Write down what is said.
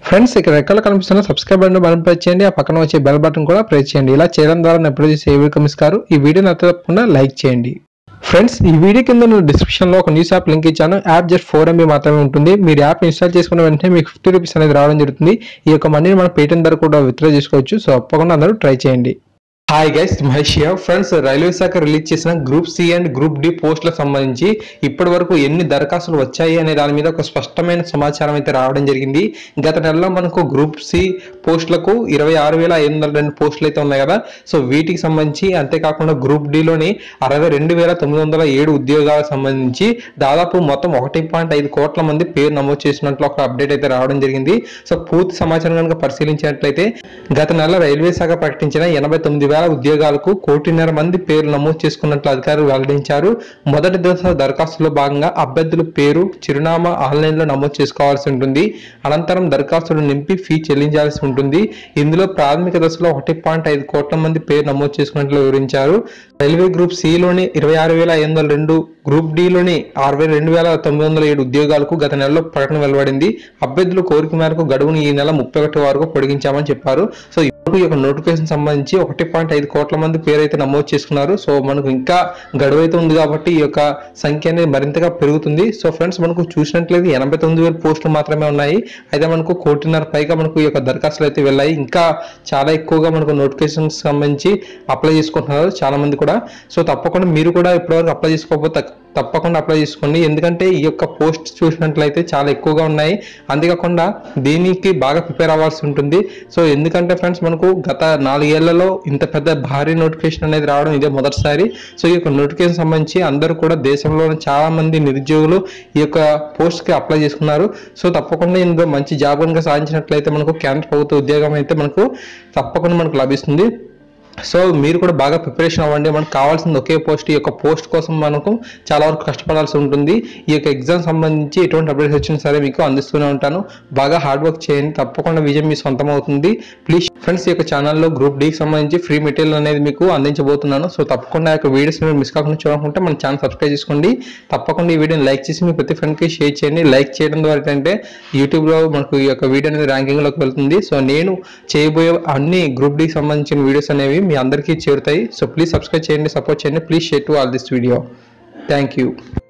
friends ఇక్కడ రెక్కలు కనిపిస్తున్న సబ్స్క్రైబ్ బటన్ బటన్ ప్రెస్ చేయండి ఆ పక్కన వచ్చే బెల్ బటన్ కూడా ప్రెస్ చేయండి ఇలా చేయడం ద్వారా నేను ఎప్పుడు చేసే ఏ కమిస్తారు ఈ వీడియో నచ్చితే తప్పకుండా లైక్ చేయండి ఫ్రెండ్స్ ఈ వీడియో కింద నేను డిస్క్రిప్షన్ లో ఒక న్యూస్ యాప్ లింక్ ఇచ్చాను యాప్ జస్ట్ ఫోర్ ఎంబీ మాత్రమే ఉంటుంది మీరు యాప్ ఇన్స్టాల్ చేసుకున్న వెంటనే మీకు ఫిఫ్టీ రూపీస్ అనేది రావడం జరుగుతుంది ఈ యొక్క మనీని మనం పేటిఎం ధర కూడా విత్డ్రా చేసుకోవచ్చు సో తప్పకుండా అందరూ ట్రై చేయండి hi guys Mahesh friends railway శాఖ రిలీజ్ చేసిన group C and group D పోస్టులకు సంబంధించి ఇప్పటి వరకు ఎన్ని దరఖాస్తులు వచ్చాయి అనే దాని మీద ఒక స్పష్టమైన సమాచారం అయితే రావడం జరిగింది గత నెలలో మనకు గ్రూప్ సి పోస్టులకు ఇరవై ఆరు వేల ఐదు వందల రెండు పోస్టులు అయితే ఉన్నాయి కదా సో వీటికి సంబంధించి అంతేకాకుండా గ్రూప్ డిలోని అరవై రెండు వేల తొమ్మిది వందల ఏడు ఉద్యోగాలకు సంబంధించి దాదాపు మొత్తం ఒకటి పాయింట్ ఐదు కోట్ల మంది పేరు నమోదు చేసినట్లు ఒక అప్డేట్ అయితే రావడం జరిగింది సో పూర్తి సమాచారం కనుక పరిశీలించినట్లయితే గత నెల రైల్వే శాఖ ప్రకటించిన ఎనభై తొమ్మిది వేల ఉద్యోగాలకు కోటిన్నర మంది పేరు నమోదు చేసుకున్నట్లు అధికారులు వెల్లడించారు మొదటి దశ దరఖాస్తులో భాగంగా అభ్యర్థుల పేరు చిరునామా ఆన్లైన్లో నమోదు చేసుకోవాల్సి ఉంటుంది అనంతరం దరఖాస్తులు నింపి ఫీ చెల్లించాల్సి ఉంటుంది ఇందులో ప్రాథమిక దశలో ఒకటి పాయింట్ ఐదు కోట్ల మంది పేరు నమోదు చేసుకున్నట్లు వివరించారు రైల్వే గ్రూప్ సిలోని ఇరవై ఆరు వేల ఐదు వందల రెండు గ్రూప్ డిలోని అరవై రెండు వేల తొమ్మిది వందల ఏడు ఉద్యోగాలకు గత నెలలో ప్రకటన వెలువడింది అభ్యర్థుల కోరిక మేరకు గడువును ఈ నెల ముప్పై ఒకటి వరకు పొడిగించామని చెప్పారు సో ఇప్పుడు ఈ యొక్క నోటిఫికేషన్ సంబంధించి ఒకటి పాయింట్ ఐదు కోట్ల మంది పేరు అయితే నమోదు చేసుకున్నారు సో మనకు ఇంకా గడువు అయితే ఉంది కాబట్టి ఈ యొక్క సంఖ్య అనేది మరింతగా పెరుగుతుంది సో ఫ్రెండ్స్ మనకు చూసినట్లయితే ఎనభై తొమ్మిది వేల పోస్టులు మాత్రమే ఉన్నాయి అయితే మనకు కోటిన్నర పైగా మనకు ఈ యొక్క దరఖాస్తులు అయితే వెళ్ళాయి ఇంకా చాలా ఎక్కువగా మనకు నోటిఫికేషన్స్ సంబంధించి అప్లై చేసుకుంటున్నారు చాలా మంది కూడా సో తప్పకుండా మీరు కూడా ఇప్పటివరకు అప్లై చేసుకోకపోతే తప్పకుండా అప్లై చేసుకోండి ఎందుకంటే ఈ యొక్క పోస్ట్ చూసినట్లయితే చాలా ఎక్కువగా ఉన్నాయి అంతేకాకుండా దీనికి బాగా ప్రిపేర్ అవ్వాల్సి ఉంటుంది సో ఎందుకంటే ఫ్రెండ్స్ మనకు గత నాలుగేళ్లలో ఇంత పెద్ద భారీ నోటిఫికేషన్ అనేది రావడం ఇదే మొదటిసారి సో ఈ యొక్క నోటిఫికేషన్ సంబంధించి అందరూ కూడా దేశంలో చాలా మంది నిరుద్యోగులు ఈ యొక్క పోస్ట్ కి అప్లై చేసుకున్నారు సో తప్పకుండా ఇందులో మంచి జాబ్ కనుక సాధించినట్లయితే మనకు కేంద్ర ప్రభుత్వ ఉద్యోగం అయితే మనకు తప్పకుండా మనకు లభిస్తుంది సో మీరు కూడా బాగా ప్రిపరేషన్ అవ్వండి మనకు కావాల్సింది ఒకే పోస్ట్ ఈ యొక్క పోస్ట్ కోసం మనకు చాలా వరకు కష్టపడాల్సి ఉంటుంది ఈ యొక్క ఎగ్జామ్ సంబంధించి ఎటువంటి అప్డేట్స్ వచ్చినా సరే మీకు అందిస్తూనే ఉంటాను బాగా హార్డ్ వర్క్ చేయండి తప్పకుండా విజయం మీ సొంతం అవుతుంది ప్లీజ్ ఫ్రెండ్స్ ఈ యొక్క ఛానల్లో గ్రూప్ డీకి సంబంధించి ఫ్రీ మెటీరియల్ అనేది మీకు అందించబోతున్నాను సో తప్పకుండా ఆ యొక్క వీడియోస్ మీరు మిస్ కాకుండా చూడకుంటే మన ఛానల్ సబ్స్క్రైబ్ చేసుకోండి తప్పకుండా ఈ వీడియోని లైక్ చేసి మీ ప్రతి ఫ్రెండ్కి షేర్ చేయండి లైక్ చేయడం ద్వారా ఏంటంటే యూట్యూబ్లో మనకు ఈ యొక్క వీడియో అనేది ర్యాంకింగ్లోకి వెళ్తుంది సో నేను చేయబోయే అన్ని గ్రూప్ డీకి సంబంధించిన వీడియోస్ అనేవి మీ అందరికీ చేరుతాయి సో ప్లీజ్ సబ్స్క్రైబ్ చేయండి సపోర్ట్ చేయండి please share to all this video thank you